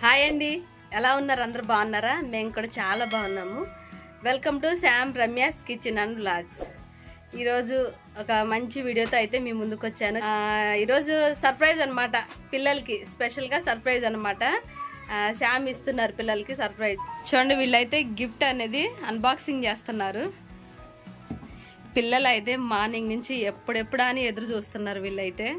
Hi అండి ఎలా ఉన్నారు అందరూ బాగున్నారా మేము కూడా చాలా బాగున్నాము welcome to Sam Ramya's kitchen and vlogs ఈరోజు ఒక మంచి వీడియోతో అయితే మీ ముందుకు వచ్చాను ఆ, ఈరోజు సర్ప్రైజ్ అనమాట పిల్లలకి స్పెషల్గా సర్ప్రైజ్ అనమాట శామ్ ఇస్తున్నారు పిల్లలకి సర్ప్రైజ్ చూడండి వీళ్ళైతే గిఫ్ట్ అనేది అన్బాక్సింగ్ చేస్తున్నారు పిల్లలు అయితే మార్నింగ్ నుంచి ఎప్పుడెప్పుడా అని ఎదురు చూస్తున్నారు వీళ్ళైతే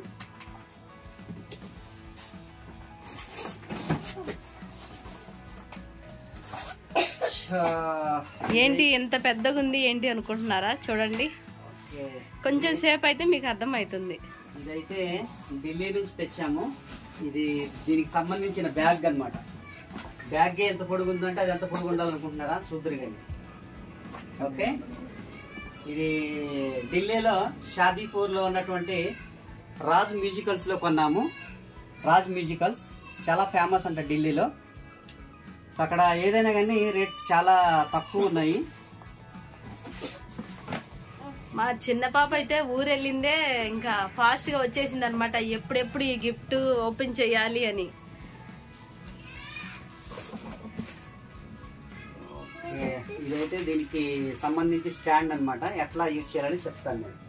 ఏంటి ఎంత పెద్దగా ఉంది ఏంటి అనుకుంటున్నారా చూడండి ఓకే. కొంచెం సేపు అయితే మీకు అర్థమవుతుంది ఇదైతే ఢిల్లీ నుంచి తెచ్చాము ఇది దీనికి సంబంధించిన బ్యాగ్ అన్నమాట బ్యాగ్ ఎంత పొడుగు ఉందంటే అది ఎంత పొడుగు ఉండాలనుకుంటున్నారా చూద్దరు కానీ ఓకే ఇది ఢిల్లీలో షాదీపూర్లో ఉన్నటువంటి రాజ్ మ్యూజికల్స్లో కొన్నాము రాజ్ మ్యూజికల్స్ చాలా ఫేమస్ అంట ఢిల్లీలో సో అక్కడ ఏదైనా కానీ రేట్స్ చాలా తక్కువ ఉన్నాయి మా చిన్న పాప అయితే ఊరు వెళ్ళిందే ఇంకా ఫాస్ట్ గా వచ్చేసింది అనమాట ఎప్పుడెప్పుడు ఈ గిఫ్ట్ ఓపెన్ చేయాలి అని ఓకే. ఇదైతే దీనికి సంబంధించి స్టాండ్ అన్నమాట ఎట్లా యూజ్ చేయాలని చెప్తాను నేను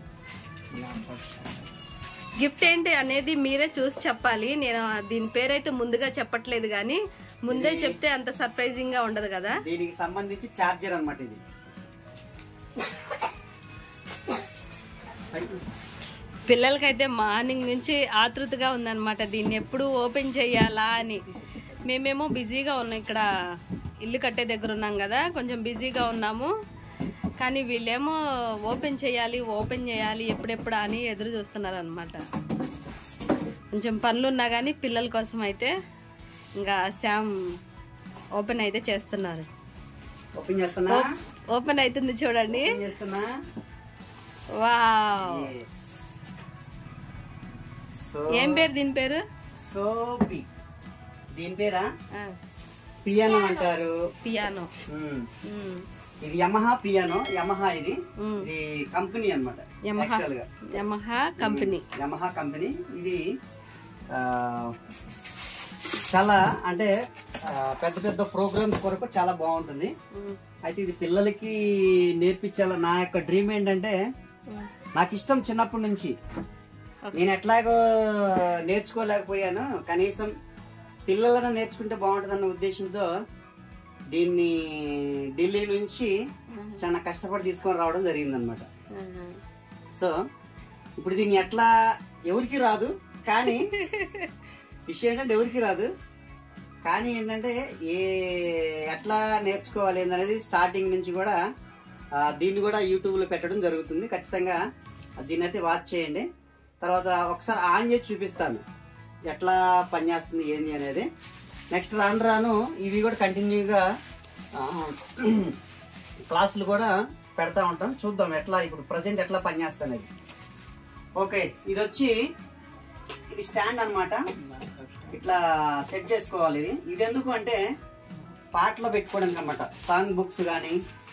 గిఫ్ట్ ఏంటి అనేది మీరే చూసి చెప్పాలి నేను దీని పేరైతే ముందుగా చెప్పట్లేదు కానీ ముందే చెప్తే అంత సర్ప్రైజింగ్ గా ఉండదు కదా దీనికి సంబంధించి ఛార్జర్ అన్నమాట ఇది పిల్లలకైతే మార్నింగ్ నుంచి ఆతృతగా ఉందన్నమాట దీన్ని ఎప్పుడు ఓపెన్ చేయాలా అని మేమేమో బిజీగా ఉన్నాం ఇక్కడ ఇల్లు కట్టే దగ్గర ఉన్నాం కదా కొంచెం బిజీగా ఉన్నాము కానీ వీళ్ళేమో ఓపెన్ చేయాలి ఓపెన్ చేయాలి ఎప్పుడెప్పుడు అని ఎదురు చూస్తున్నారు అనమాట కొంచెం పనులు ఉన్నా కానీ పిల్లల కోసం అయితే ఇంకా శామ్ ఓపెన్ అయితే చేస్తున్నారు ఓపెన్ చేస్తున్నా ఓపెన్ అవుతుంది చూడండి ఓపెన్ చేస్తున్నా వావ్ Yes. సో ఏం పేరు దీని పేరు సోపి దీని పేరా పియానో అంటారు పియానో ఉమ్. ఇది యమహా పియానో యమహా ఇది మ్మ్. ఇది కంపెనీ అన్నమాట యమహా యాక్చువల్ గా యమహా కంపెనీ యమహా కంపెనీ ఇది ఆ, చాలా అంటే ఆ, పెద్ద పెద్ద ప్రోగ్రామ్స్ కొరకు చాలా బాగుంటుంది అయితే ఇది పిల్లలకి నేర్పించాల నా యొక్క డ్రీమ్ ఏంటంటే నాకు ఇష్టం చిన్నప్పటి నుంచి నేను ఎట్లాగో నేర్చుకోలేకపోయాను కనీసం పిల్లలను నేర్చుకుంటే బాగుంటుందన్న ఉద్దేశంతో దీన్ని ఢిల్లీ నుంచి చాలా కష్టపడి తీసుకొని రావడం జరిగిందనమాట సో ఇప్పుడు దీన్ని ఎట్లా ఎవరికి రాదు కానీ విషయం ఏంటంటే ఎవరికి రాదు కానీ ఏంటంటే ఏ ఎట్లా నేర్చుకోవాలి అనేది స్టార్టింగ్ నుంచి కూడా ఆ, దీన్ని కూడా యూట్యూబ్లో పెట్టడం జరుగుతుంది ఖచ్చితంగా దీన్ని అయితే వాచ్ చేయండి తర్వాత ఒకసారి ఆన్ చేసి చూపిస్తాను ఎట్లా పనిచేస్తుంది ఏంది అనేది నెక్స్ట్ రాను రాను ఇవి కూడా కంటిన్యూగా క్లాసులు కూడా పెడతా ఉంటాం చూద్దాం ఎట్లా ఇప్పుడు ప్రజెంట్ ఎట్లా పనిచేస్తాను అది ఓకే ఇది వచ్చి ఇది స్టాండ్ అన్నమాట ఇట్లా సెట్ చేసుకోవాలి ఇది ఇది ఎందుకు అంటే పాటలో పెట్టుకోవడానికి అనమాట సాంగ్ బుక్స్ కానీ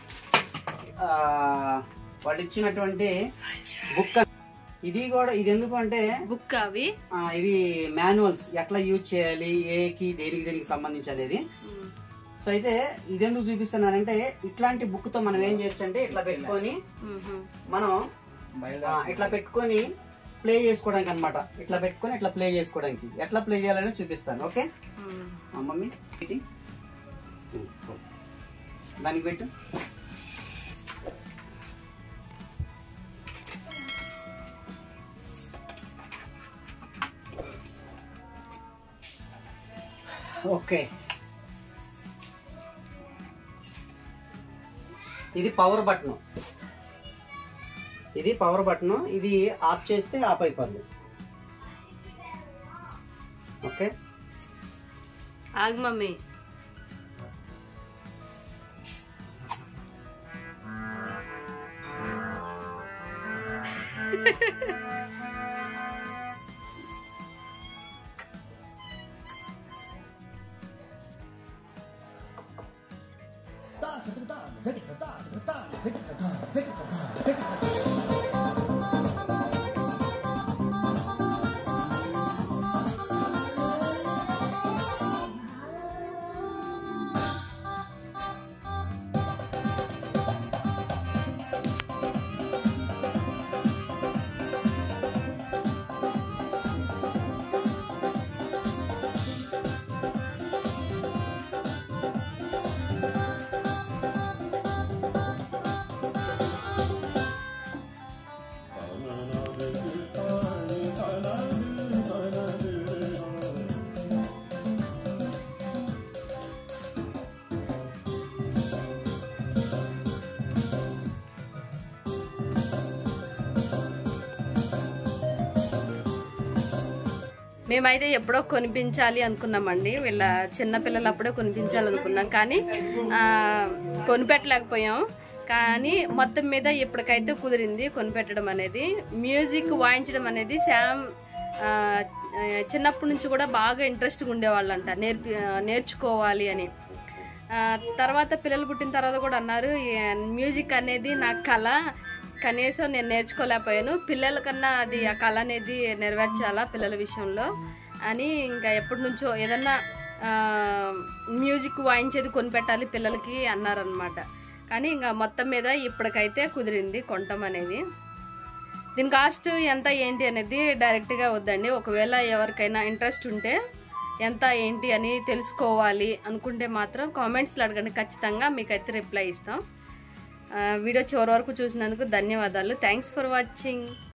వాళ్ళు ఇచ్చినటువంటి బుక్ ఇది కూడా ఇది ఎందుకు అంటే బుక్ అవి ఆ, ఇవి మాన్యువల్స్ ఎట్లా యూజ్ చేయాలి ఏకి దేనికి దేనికి సంబంధించి అనేది సో అయితే ఇది ఎందుకు చూపిస్తున్నానంటే ఇట్లాంటి బుక్ తో మనం ఏం చేయొచ్చు అంటే ఇట్లా పెట్టుకొని మనం ఆ, ఇట్లా పెట్టుకొని ప్లే చేసుకోవడానికి అన్నమాట ఇట్లా పెట్టుకొని ఇట్లా ప్లే చేసుకోవడానికి ఎట్లా ప్లే చేయాలని చూపిస్తాను ఓకే ఆ, మమ్మీ ఇటు. దానికి పెట్టు ఓకే ఇది పవర్ బటన్ ఇది పవర్ బటన్ ఇది ఆఫ్ చేస్తే ఆఫ్ అయిపోద్ది ఓకే ఆగు మమ్మీ మేమైతే ఎప్పుడో కొనిపించాలి అనుకున్నామండి వీళ్ళ చిన్న పిల్లలు అప్పుడే కొనిపించాలనుకున్నాం కానీ ఆ, కొనిపెట్టలేకపోయాం కానీ మొత్తం మీద ఇప్పటికైతే కుదిరింది కొనిపెట్టడం అనేది మ్యూజిక్ వాయించడం అనేది శామ్ ఆ, ఆ, చిన్నప్పటి నుంచి కూడా బాగా ఇంట్రెస్ట్గా ఉండేవాళ్ళంట నేర్పి ఆ, నేర్చుకోవాలి అని ఆ, తర్వాత పిల్లలు పుట్టిన తర్వాత కూడా అన్నారు "ఈ మ్యూజిక్ అనేది నా కళ కనీసం నేను నేర్చుకోలేకపోయాను పిల్లల కన్నా అది ఆ కళ అనేది నెరవేర్చాలా పిల్లల విషయంలో అని ఇంకా ఎప్పటి నుంచో ఏదన్నా ఆ, మ్యూజిక్ వాయించేది కొనిపెట్టాలి పిల్లలకి అన్నారనమాట కానీ ఇంకా మొత్తం మీద ఇప్పటికైతే కుదిరింది కొనటం అనేది దీని కాస్ట్ ఎంత ఏంటి అనేది డైరెక్ట్గా వద్దండి ఒకవేళ ఎవరికైనా ఇంట్రెస్ట్ ఉంటే ఎంత ఏంటి అని తెలుసుకోవాలి అనుకుంటే మాత్రం కామెంట్స్లో అడగండి ఖచ్చితంగా మీకైతే రిప్లై ఇస్తాం ఆ, వీడియో చివరి వరకు చూసినందుకు ధన్యవాదాలు థ్యాంక్స్ ఫర్ వాచింగ్